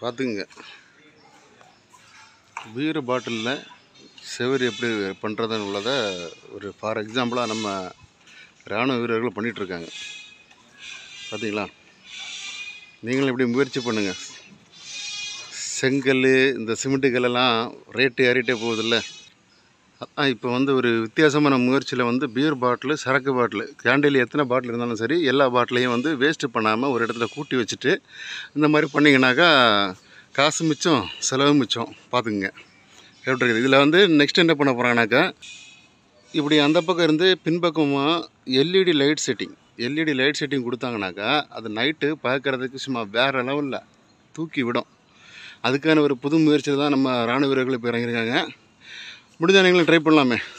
பார்த்துங்க பீர் பாட்டிலில் செவரு எப்படி பண்ணுறதுன்னு உள்ளதை ஒரு ஃபார் எக்ஸாம்பிளாக நம்ம இராணுவ வீரர்கள் பண்ணிகிட்ருக்காங்க பார்த்தீங்களா நீங்களும் இப்படி முயற்சி பண்ணுங்கள் செங்கல் இந்த சிமெண்ட்டு கல்லெல்லாம் ரேட்டு ஏறிட்டே போகுதுல்ல அதான் இப்போ வந்து ஒரு வித்தியாசமான முயற்சியில் வந்து பீர் பாட்டிலு சரக்கு பாட்டிலு கேண்டில் எத்தனை பாட்டில் இருந்தாலும் சரி எல்லா பாட்டிலையும் வந்து வேஸ்ட்டு பண்ணாமல் ஒரு இடத்துல கூட்டி வச்சுட்டு இந்த மாதிரி பண்ணிங்கனாக்கா காசு மிச்சம் செலவு மிச்சம் பார்த்துக்குங்க எப்படி இருக்குது இதில் வந்து நெக்ஸ்ட் என்ன பண்ண போகிறாங்கனாக்கா இப்படி அந்த பக்கம் இருந்து பின்பக்கமாக LED light setting LED light setting கொடுத்தாங்கனாக்கா அது நைட்டு பார்க்குறதுக்கு சும்மா வேறு லெவலில் தூக்கி விடும் அதுக்கான ஒரு புது முயற்சி தான் நம்ம இராணுவ வீரர்கள் இப்போ இறங்கியிருக்காங்க முடிஞ்ச நீங்களும் ட்ரை பண்ணலாமே